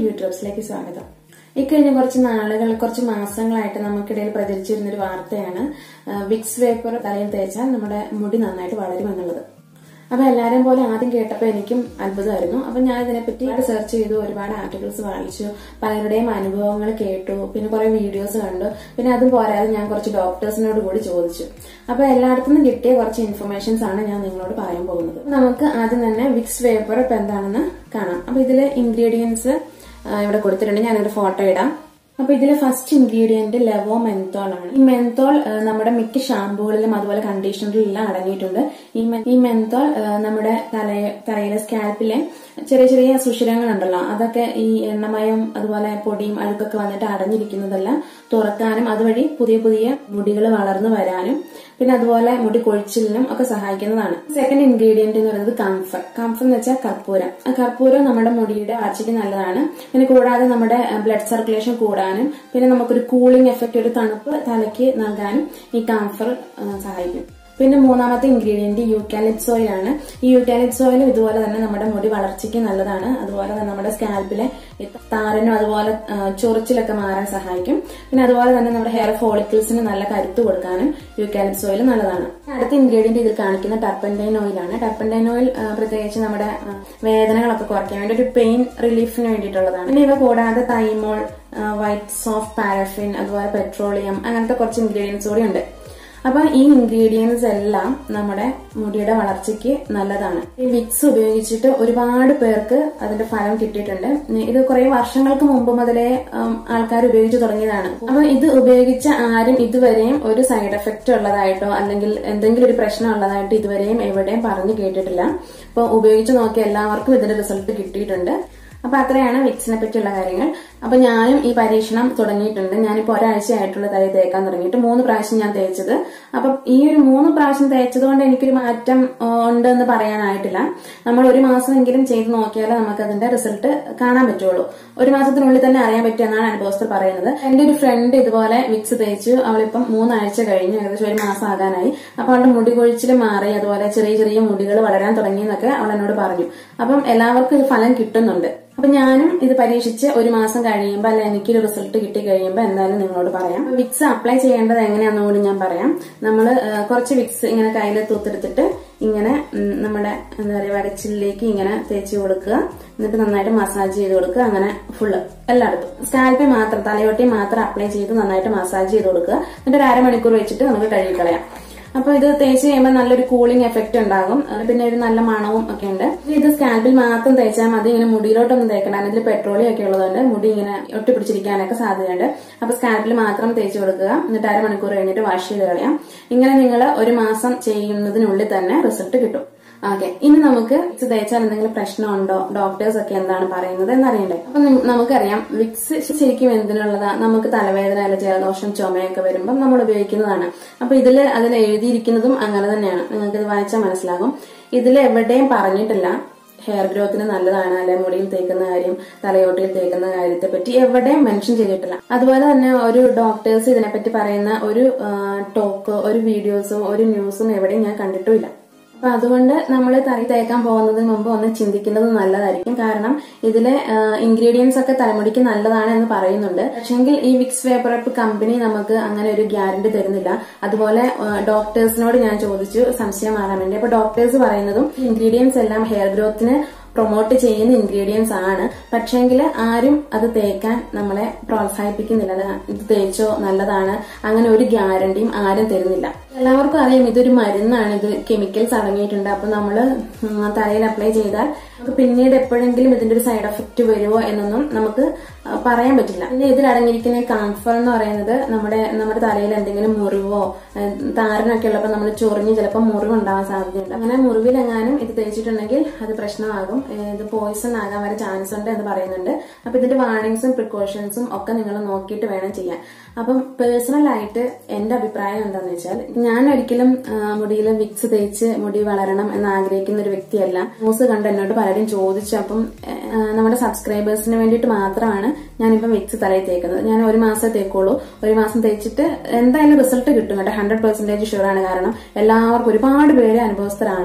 beauty ടിപ്സിലേക്ക് സ്വാഗതം ഇക്കഴിഞ്ഞ കുറച്ച് നാളുകൾ കുറച്ച് മാസങ്ങളായിട്ട് നമുക്കിടയിൽ പ്രചരിച്ചിരുന്ന ഒരു വാർത്തയാണ് ആ, വിക്സ് വേപ്പർ തലയിൽ തേച്ചാൽ നമ്മുടെ മുടി നന്നായിട്ട് വളരുമെന്നുള്ളത് അപ്പൊ എല്ലാരും പോലെ ആദ്യം കേട്ടപ്പോൾ എനിക്കും അത്ഭുതമായിരുന്നു അപ്പൊ ഞാൻ ഇതിനെപ്പറ്റി സെർച്ച് ചെയ്തു ഒരുപാട് ആർട്ടിക്കിൾസ് വായിച്ചു പലരുടെയും അനുഭവങ്ങൾ കേട്ടു പിന്നെ കുറെ വീഡിയോസ് കണ്ടു പിന്നെ അതും പോരാതെ ഞാൻ കുറച്ച് ഡോക്ടേഴ്സിനോട് കൂടി ചോദിച്ചു അപ്പൊ എല്ലായിടത്തും നിന്നും കിട്ടിയ കുറച്ച് ഇൻഫർമേഷൻസ് ആണ് ഞാൻ നിങ്ങളോട് പറയാൻ പോകുന്നത് നമുക്ക് ആദ്യം തന്നെ വിക്സ് വേപ്പർ ഇപ്പൊ എന്താണെന്ന് കാണാം അപ്പൊ ഇതിലെ ഇൻഗ്രീഡിയൻസ് ഇവിടെ കൊടുത്തിട്ടുണ്ട് ഞാനിവിടെ ഫോട്ടോ ഇടാം അപ്പൊ ഇതിലെ ഫസ്റ്റ് ഇൻഗ്രീഡിയന്റ് ലെവോ മെന്തോൾ ആണ് ഈ മെന്തോൾ ആ, നമ്മുടെ മിക്ക ഷാമ്പുകളിലും അതുപോലെ കണ്ടീഷണറിലെല്ലാം അടങ്ങിയിട്ടുണ്ട് ഈ മെ- ഈ മെന്തോൾ ആ, നമ്മുടെ തലയ തലയിലെ സ്കാൽപ്പിലെ ചെറിയ ചെറിയ സുഷിരങ്ങൾ ഉണ്ടല്ലോ അതൊക്കെ ഈ എണ്ണമയം അതുപോലെ പൊടിയും അഴുക്കൊക്കെ വന്നിട്ട് അടഞ്ഞിരിക്കുന്നതെല്ലാം തുറക്കാനും അതുവഴി പുതിയ പുതിയ മുടികൾ വളർന്നു വരാനും പിന്നെ അതുപോലെ മുടി കൊഴിച്ചിലിനും ഒക്കെ സഹായിക്കുന്നതാണ് സെക്കൻഡ് ഇൻഗ്രീഡിയന്റ് എന്ന് പറയുന്നത് കംഫർ കംഫർ എന്ന് വെച്ചാൽ കർപ്പൂരം ആ കർപ്പൂരം നമ്മുടെ മുടിയുടെ വളർച്ചയ്ക്ക് നല്ലതാണ് പിന്നെ കൂടാതെ നമ്മുടെ ബ്ലഡ് സർക്കുലേഷൻ കൂടാനും പിന്നെ നമുക്കൊരു കൂളിംഗ് എഫക്റ്റ് ഒരു തണുപ്പ് തലയ്ക്ക് നൽകാനും ഈ കംഫർ ആ, സഹായിക്കും പിന്നെ മൂന്നാമത്തെ ഇൻഗ്രീഡിയന്റ് യൂക്കാലിപ്സ് ഓയിൽ ആണ് ഈ യൂക്കാലിപ്സ് ഓയിൽ ഇതുപോലെ തന്നെ നമ്മുടെ മുടി വളർച്ചയ്ക്ക് നല്ലതാണ് അതുപോലെ തന്നെ നമ്മുടെ സ്കാൽപ്പിലെ ഈ താരനും അതുപോലെ ആ, ചൊറിച്ചിലൊക്കെ മാറാൻ സഹായിക്കും പിന്നെ അതുപോലെ തന്നെ നമ്മുടെ ഹെയർ ഫോളിക്കിൾസിന് നല്ല കരുത്ത് കൊടുക്കാനും യൂക്കാലിപ്സ് ഓയിൽ നല്ലതാണ് അടുത്ത ഇൻഗ്രീഡിയന്റ് ഇതിൽ കാണിക്കുന്ന ടർപ്പൻറ്റൈൻ ഓയിലാണ് ടർപ്പൻറ്റൈൻ ഓയിൽ ആ, പ്രത്യേകിച്ച് നമ്മുടെ ആ, വേദനകളൊക്കെ കുറയ്ക്കാൻ വേണ്ടി ഒരു പെയിൻ റിലീഫിന് വേണ്ടിയിട്ടുള്ളതാണ് പിന്നെ ഇവ കൂടാതെ തൈമോൾ വൈറ്റ് സോഫ്റ്റ് പാരഫിൻ അതുപോലെ പെട്രോളിയം അങ്ങനത്തെ കുറച്ച് ഇൻഗ്രീഡിയൻസ് കൂടി ഉണ്ട് അപ്പൊ ഈ ഇൻഗ്രീഡിയൻസ് എല്ലാം നമ്മുടെ മുടിയുടെ വളർച്ചയ്ക്ക് നല്ലതാണ് ഈ വിക്സ് ഉപയോഗിച്ചിട്ട് ഒരുപാട് പേർക്ക് അതിന്റെ ഫലം കിട്ടിയിട്ടുണ്ട് ഇത് കുറെ വർഷങ്ങൾക്ക് മുമ്പ് മുതലേ ആൾക്കാർ ഉപയോഗിച്ചു തുടങ്ങിയതാണ് അപ്പൊ ഇത് ഉപയോഗിച്ച ആരും ഇതുവരെയും ഒരു സൈഡ് എഫക്റ്റ് ഉള്ളതായിട്ടോ അല്ലെങ്കിൽ എന്തെങ്കിലും ഒരു പ്രശ്നം ഉള്ളതായിട്ട് ഇതുവരെയും എവിടെയും പറഞ്ഞു കേട്ടിട്ടില്ല അപ്പൊ ഉപയോഗിച്ച് നോക്കിയ എല്ലാവർക്കും ഇതിന്റെ റിസൾട്ട് കിട്ടിയിട്ടുണ്ട് അപ്പൊ അത്രയാണ് വിക്സിനെ പറ്റിയുള്ള കാര്യങ്ങൾ അപ്പൊ ഞാനും ഈ പരീക്ഷണം തുടങ്ങിയിട്ടുണ്ട് ഞാനിപ്പോ ഒരാഴ്ചയായിട്ടുള്ള തൈ തേക്കാൻ തുടങ്ങിയിട്ട് മൂന്ന് പ്രാവശ്യം ഞാൻ തേച്ചത് അപ്പൊ ഈ ഒരു മൂന്ന് പ്രാവശ്യം തേച്ചത് കൊണ്ട് എനിക്കൊരു മാറ്റം ആ, ഉണ്ട് എന്ന് പറയാനായിട്ടില്ല നമ്മൾ ഒരു മാസമെങ്കിലും ചെയ്ത് നോക്കിയാലേ നമുക്ക് അതിന്റെ റിസൾട്ട് കാണാൻ പറ്റുള്ളൂ ഒരു മാസത്തിനുള്ളിൽ തന്നെ അറിയാൻ പറ്റുമെന്നാണ് അനുഭവസ്ഥർ പറയുന്നത് എന്റെ ഒരു ഫ്രണ്ട് ഇതുപോലെ വിക്സ് തേച്ചു അവളിപ്പം മൂന്നാഴ്ച കഴിഞ്ഞു ഏകദേശം ഒരു മാസം ആകാനായി അപ്പൊ അവളുടെ മുടി കൊഴിച്ചിൽ മാറി അതുപോലെ ചെറിയ ചെറിയ മുടികൾ വളരാൻ തുടങ്ങി എന്നൊക്കെ അവൾ എന്നോട് പറഞ്ഞു അപ്പം എല്ലാവർക്കും ഇത് ഫലം കിട്ടുന്നുണ്ട് അപ്പൊ ഞാനും ഇത് പരീക്ഷിച്ച് ഒരു മാസം കഴിയുമ്പോൾ അല്ല എനിക്കൊരു റിസൾട്ട് കിട്ടി കഴിയുമ്പോൾ എന്തായാലും നിങ്ങളോട് പറയാം വിക്സ് അപ്ലൈ ചെയ്യേണ്ടത് എങ്ങനെയാണെന്ന് കൂടി ഞാൻ പറയാം നമ്മൾ കുറച്ച് വിക്സ് ഇങ്ങനെ കയ്യിൽ തൂത്തെടുത്തിട്ട് ഇങ്ങനെ ഉം, നമ്മുടെ എന്താ പറയുക വരച്ചിലേക്ക് ഇങ്ങനെ തേച്ച് കൊടുക്കുക എന്നിട്ട് നന്നായിട്ട് മസാജ് ചെയ്ത് കൊടുക്കുക അങ്ങനെ ഫുള്ള് എല്ലായിടത്തും സ്കാൽപ്പിൽ മാത്രം തലയോട്ടി മാത്രം അപ്ലൈ ചെയ്ത് നന്നായിട്ട് മസാജ് ചെയ്ത് കൊടുക്കുക എന്നിട്ട് ഒരു അരമണിക്കൂർ വെച്ചിട്ട് നമുക്ക് കഴുകിക്കളയാം അപ്പൊ ഇത് തേച്ച് കഴിയുമ്പോൾ നല്ലൊരു കൂളിംഗ് എഫക്റ്റ് ഉണ്ടാകും അത് പിന്നെ ഒരു നല്ല മണവും ഒക്കെ ഉണ്ട് ഇത് സ്കാൽപ്പിൽ മാത്രം തേച്ചാൽ മതി ഇങ്ങനെ മുടിയിലോട്ടൊന്നും തേക്കണ്ട അതിൽ പെട്രോളിയം ഒക്കെ ഉള്ളതുകൊണ്ട് മുടി ഇങ്ങനെ ഒട്ടിപ്പിടിച്ചിരിക്കാനൊക്കെ സാധ്യതയുണ്ട് അപ്പൊ സ്കാൽപ്പിൽ മാത്രം തേച്ച് കൊടുക്കുക എന്നിട്ട് അരമണിക്കൂർ കഴിഞ്ഞിട്ട് വാഷ് ചെയ്ത് കളയാം ഇങ്ങനെ നിങ്ങൾ ഒരു മാസം ചെയ്യുന്നതിനുള്ളിൽ തന്നെ റിസൾട്ട് കിട്ടും ഓക്കെ ഇനി നമുക്ക് വിക്സ് തേച്ചാൽ എന്തെങ്കിലും പ്രശ്നമുണ്ടോ ഡോക്ടേഴ്സ് ഒക്കെ എന്താണ് പറയുന്നത് എന്നറിയണ്ടേ അപ്പൊ നി- നമുക്കറിയാം വിക്സ് ശരിക്കും എന്തിനുള്ളതാ നമുക്ക് തലവേദന അല്ല ജലദോഷം ചുമയൊക്കെ വരുമ്പോൾ നമ്മൾ ഉപയോഗിക്കുന്നതാണ് അപ്പൊ ഇതില് അതിൽ എഴുതിയിരിക്കുന്നതും അങ്ങനെ തന്നെയാണ് നിങ്ങൾക്ക് ഇത് വായിച്ചാൽ മനസ്സിലാകും ഇതിൽ എവിടെയും പറഞ്ഞിട്ടില്ല ഹെയർ ഗ്രോത്തിന് നല്ലതാണ് അല്ലെ മുടിയിൽ തേക്കുന്ന കാര്യം തലയോട്ടിയിൽ തേക്കുന്ന കാര്യത്തെ പറ്റി എവിടെയും മെൻഷൻ ചെയ്തിട്ടില്ല അതുപോലെ തന്നെ ഒരു ഡോക്ടേഴ്സ് ഇതിനെപ്പറ്റി പറയുന്ന ഒരു ടോക്ക് ഒരു വീഡിയോസും ഒരു ന്യൂസും എവിടെയും ഞാൻ കണ്ടിട്ടുമില്ല അപ്പൊ അതുകൊണ്ട് നമ്മൾ തറി തേക്കാൻ പോകുന്നതിന് മുമ്പ് ഒന്ന് ചിന്തിക്കുന്നത് നല്ലതായിരിക്കും കാരണം ഇതിലെ ഇൻഗ്രീഡിയൻസ് ഒക്കെ തലമുടിക്ക് നല്ലതാണ് എന്ന് പറയുന്നുണ്ട് പക്ഷെങ്കിൽ ഈ വിക്സ് വേപ്പർ അപ്പ് കമ്പനി നമുക്ക് അങ്ങനെ ഒരു ഗ്യാരണ്ടി തരുന്നില്ല അതുപോലെ ഡോക്ടേഴ്സിനോട് ഞാൻ ചോദിച്ചു സംശയം മാറാൻ വേണ്ടി അപ്പൊ ഡോക്ടേഴ്സ് പറയുന്നതും ഇൻഗ്രീഡിയൻസ് എല്ലാം ഹെയർ ഗ്രോത്തിന് പ്രൊമോട്ട് ചെയ്യുന്ന ഇൻഗ്രീഡിയൻസ് ആണ് പക്ഷെങ്കിൽ ആരും അത് തേക്കാൻ നമ്മളെ പ്രോത്സാഹിപ്പിക്കുന്നില്ല അത് ഇത് തേച്ചോ നല്ലതാണ് അങ്ങനെ ഒരു ഗ്യാരണ്ടിയും ആരും തരുന്നില്ല എല്ലാവർക്കും അറിയാം ഇതൊരു മരുന്നാണ് ഇത് കെമിക്കൽസ് അടങ്ങിയിട്ടുണ്ട് അപ്പൊ നമ്മള് ഉം, തലയിൽ അപ്ലൈ ചെയ്താൽ നമുക്ക് പിന്നീട് എപ്പോഴെങ്കിലും ഇതിന്റെ ഒരു സൈഡ് എഫക്റ്റ് വരുമോ എന്നൊന്നും നമുക്ക് ആ, പറയാൻ പറ്റില്ല പിന്നെ ഇതിൽ അടങ്ങിയിരിക്കുന്ന കാംഫർ എന്ന് പറയുന്നത് നമ്മുടെ നമ്മുടെ തലയിൽ എന്തെങ്കിലും മുറിവോ ഏ, താരനൊക്കെ ഉള്ളപ്പോൾ നമ്മൾ ചൊറിഞ്ഞ് ചിലപ്പോൾ മുറിവ് ഉണ്ടാവാൻ സാധ്യതയുണ്ട് അങ്ങനെ മുറിവിലെങ്ങാനും ഇത് തേച്ചിട്ടുണ്ടെങ്കിൽ അത് പ്രശ്നമാകും ഏ, ഇത് പോയിസൺ ആകാൻ വരെ ചാൻസ് ഉണ്ട് എന്ന് പറയുന്നുണ്ട് അപ്പൊ ഇതിന്റെ വാർണിങ്സും പ്രിക്കോഷൻസും ഒക്കെ നിങ്ങൾ നോക്കിയിട്ട് വേണം ചെയ്യാൻ അപ്പം പേഴ്സണൽ ആയിട്ട് എന്റെ അഭിപ്രായം എന്താണെന്ന് വെച്ചാൽ ഞാൻ ഒരിക്കലും മുടിയിൽ വിക്സ് തേച്ച് മുടി വളരണം എന്ന് ആഗ്രഹിക്കുന്ന ഒരു വ്യക്തിയല്ല ന്യൂസ് കണ്ട് എന്നോട് പലരും ചോദിച്ചു അപ്പം ആ, നമ്മുടെ സബ്സ്ക്രൈബേഴ്സിന് വേണ്ടിയിട്ട് മാത്രമാണ് ഞാനിപ്പം വിക്സ് തലയിൽ തേക്കുന്നത് ഞാൻ ഒരു മാസം തേക്കുള്ളൂ ഒരു മാസം തേച്ചിട്ട് എന്തായാലും റിസൾട്ട് കിട്ടും കേട്ടോ ഹൺഡ്രഡ് പെർസെന്റേജ് ഷുവർ ആണ് കാരണം എല്ലാവർക്കും ഒരുപാട് പേര് അനുഭവസ്ഥരാണ്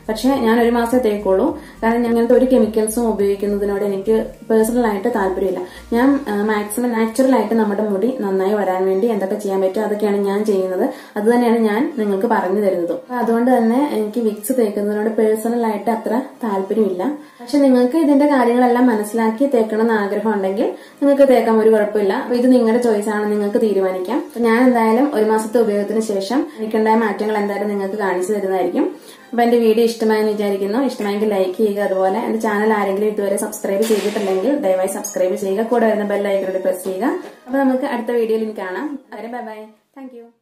പക്ഷെ ഞാൻ ഒരു മാസമേ തേക്കുള്ളൂ കാരണം ഞാൻ അങ്ങനത്തെ ഒരു കെമിക്കൽസും ഉപയോഗിക്കുന്നതിനോട് എനിക്ക് പേഴ്സണൽ ആയിട്ട് താല്പര്യമില്ല ഞാൻ മാക്സിമം നാച്ചുറൽ ആയിട്ട് നമ്മുടെ മുടി നന്നായി വരാൻ വേണ്ടി എന്തൊക്കെ ചെയ്യാൻ പറ്റും അതൊക്കെയാണ് ഞാൻ ചെയ്യുന്നത് അത് തന്നെയാണ് ഞാൻ നിങ്ങൾക്ക് പറഞ്ഞു തരുന്നതും അപ്പൊ അതുകൊണ്ട് തന്നെ എനിക്ക് വിക്സ് തേക്കുന്നതിനോട് പേഴ്സണൽ ആയിട്ട് അത്ര താല്പര്യമില്ല പക്ഷെ നിങ്ങൾക്ക് ഇതിന്റെ കാര്യങ്ങളെല്ലാം മനസ്സിലാക്കി തേക്കണം എന്ന് ആഗ്രഹം ഉണ്ടെങ്കിൽ നിങ്ങൾക്ക് തേക്കാം ഒരു കുഴപ്പമില്ല അപ്പൊ ഇത് നിങ്ങളുടെ ചോയ്സ് ആണ് നിങ്ങൾക്ക് തീരുമാനിക്കാം അപ്പൊ ഞാൻ എന്തായാലും ഒരു മാസത്തെ ഉപയോഗത്തിന് ശേഷം എനിക്കുണ്ടായ മാറ്റങ്ങൾ എന്തായാലും നിങ്ങൾക്ക് കാണിച്ചു തരുന്നതായിരിക്കും അപ്പൊ എന്റെ വീഡിയോ ഇഷ്ടമായെന്ന് വിചാരിക്കുന്നു ഇഷ്ടമായെങ്കിൽ ലൈക്ക് ചെയ്യുക അതുപോലെ എന്റെ ചാനൽ ആരെങ്കിലും ഇതുവരെ സബ്സ്ക്രൈബ് ചെയ്തിട്ടില്ലെങ്കിൽ ദയവായി സബ്സ്ക്രൈബ് ചെയ്യുക കൂടെ വരുന്ന ബെൽ ഐക്കണോട് പ്രസ് ചെയ്യുക അപ്പൊ നമുക്ക് അടുത്ത വീഡിയോയിൽ കാണാം അതുവരെ ബൈ ബൈ താങ്ക്